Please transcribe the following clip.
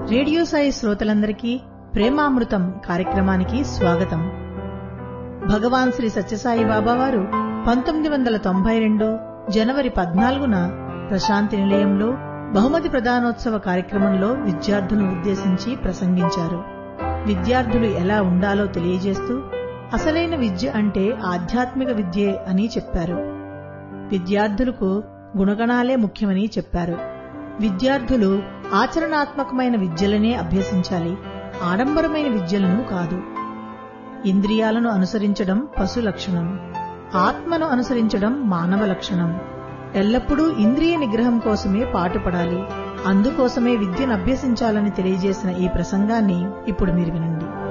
radio Sai శ్రోతలందరికీ ప్రేమామృతం కార్యక్రమానికి స్వాగతం భగవాన్ శ్రీ సత్యసాయి బాబా వారు పంతొమ్మిది వందల తొంభై రెండు జనవరి పద్నాలుగున ప్రశాంతి నిలయంలో బహుమతి ప్రదానోత్సవ కార్యక్రమంలో విద్యార్థులను ఉద్దేశించి ప్రసంగించారు విద్యార్థులు ఎలా ఉండాలో తెలియజేస్తూ అసలైన విద్య అంటే ఆధ్యాత్మిక విద్యే అని చెప్పారు విద్యార్థులకు గుణగణాలే ముఖ్యమని చెప్పారు విద్యార్థులు ఆచరణాత్మకమైన విద్యలనే అభ్యసించాలి ఆడంబరమైన విద్యలను కాదు ఇంద్రియాలను అనుసరించడం పశు లక్షణం ఆత్మను అనుసరించడం మానవ లక్షణం ఎల్లప్పుడూ ఇంద్రియ నిగ్రహం కోసమే పాటుపడాలి అందుకోసమే విద్యను అభ్యసించాలని తెలియజేసిన ఈ ప్రసంగాన్ని ఇప్పుడు మీరు వినండి